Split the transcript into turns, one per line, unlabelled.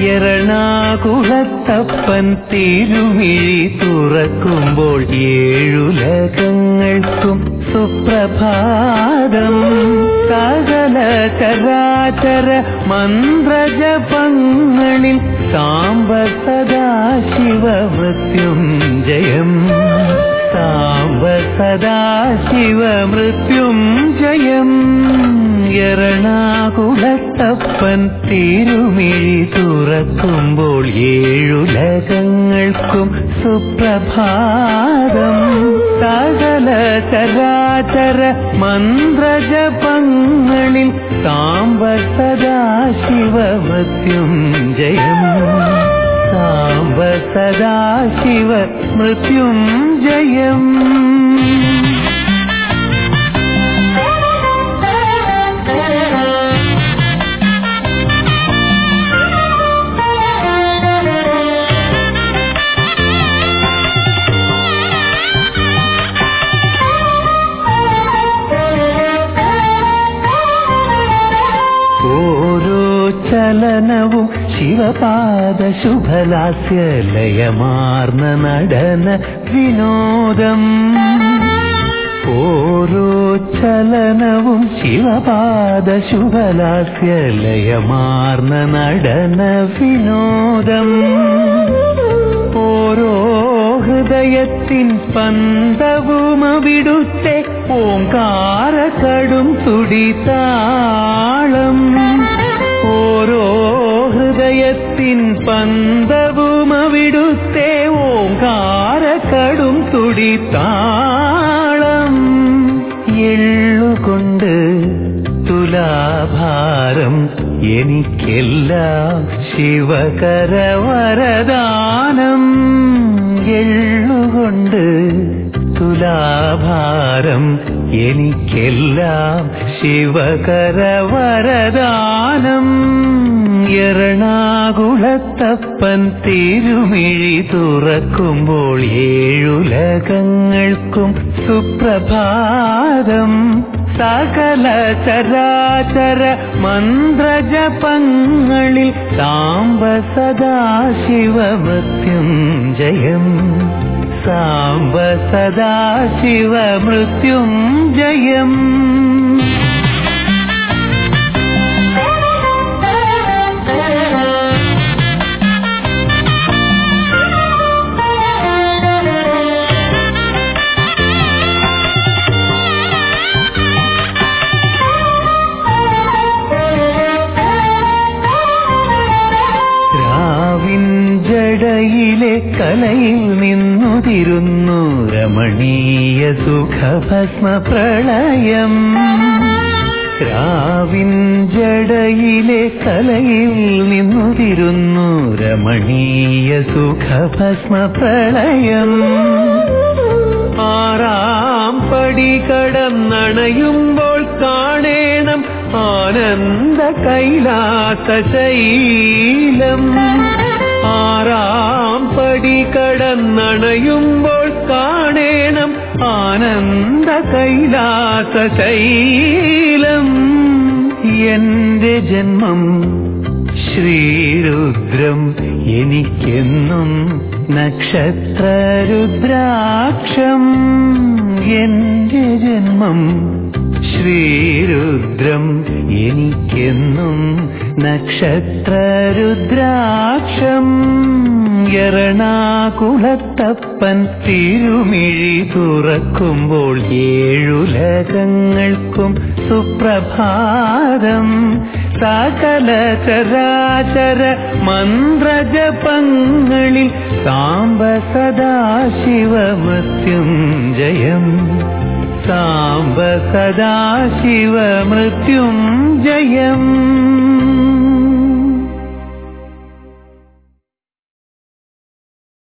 എറണാകുളത്തപ്പൻ തിരുമിഴി തുറക്കുമ്പോൾ ഏഴുലകങ്ങൾക്കും സുപ്രഭാതം സകല ചരാചര മന്ത്രജപങ്ങളിൽ സാംബ സദാശിവ മൃത്യുഞ്ജയം സാംബ സദാശിവ മൃത്യുഞ്ജയം എറണാകുളത്തപ്പൻ തിരുമിഴി തുറക്കുമ്പോൾ ഏഴുലകങ്ങൾക്കും സുപ്രഭാതം സകല ചരാചര മന്ത്രജപങ്ങളിൽ സാംബ സദാശിവ മൃത്യുഞ്ജയം സാംബ സദാശിവ മൃത്യുഞ്ജയം ഓരോ ചലനവും ശിവപാദ ശുഭലാസ്യലയമാർന്ന നടന വിനോദം ഓരോ ചലനവും ശിവപാദ ശുഭലാസ്യലയമാർന്ന നടന വിനോദം ഓരോ ഹൃദയത്തിൻ സ്പന്ദവും അവിടുത്തെ ഓങ്കാരക്കടും തുടിതാളം ഓരോ ഹൃദയത്തിൻ സ്പന്ദവും അവിടുത്തെ ഓങ്കാരക്കടും തുടിതാളം എള്ളുകൊണ്ട് തുലാഭാരം എനിക്കെല്ലാം ശിവകരവരദാനം എള്ളുകൊണ്ട് തുലാഭാരം എനിക്കെല്ലാം ശിവകരവരദാനം എറണാകുളത്തപ്പൻ തിരുമിഴി തുറക്കുമ്പോൾ ഏഴുലകങ്ങൾക്കും സുപ്രഭാതം സകല ചരാചര മന്ത്രജപങ്ങളിൽ സാംബ സദാശിവ മൃത്യുഞ്ജയം സാംബ സദാശിവ മൃത്യുഞ്ജയം രാവിൻ ജടയിലെ കലയിൽ നിന്നുതിരുന്നു രമണീയ സുഖഭസ്മ പ്രളയം രാവിൻ ജടയിലെ കലയിൽ നിന്നുതിരുന്നു രമണീയ സുഖഭസ്മ പ്രളയം ആറാം പടി കടന്നണയുമ്പോൾ കാണേണം ആനന്ദ കൈലാസ ശൈലം ആറാം പടി കടന്നണയുമ്പോൾ കാണേണം ആനന്ദ കൈലാസ ശൈലം എന്റെ ജന്മം ശ്രീരുദ്രം എനിക്കെന്നും നക്ഷത്രരുദ്രാക്ഷം എന്റെ ജന്മം ശ്രീരുദ്രം എനിക്കെന്നും നക്ഷത്രരുദ്രാക്ഷം എറണാകുളത്തപ്പൻ തിരുമിഴി തുറക്കുമ്പോൾ ഏഴുലകങ്ങൾക്കും സുപ്രഭാതം സകല ചരാചര മന്ത്രജപങ്ങളിൽ സാംബ സദാശിവ മൃത്യുഞ്ജയം സാംബ സദാശിവ മൃത്യുഞ്ജയം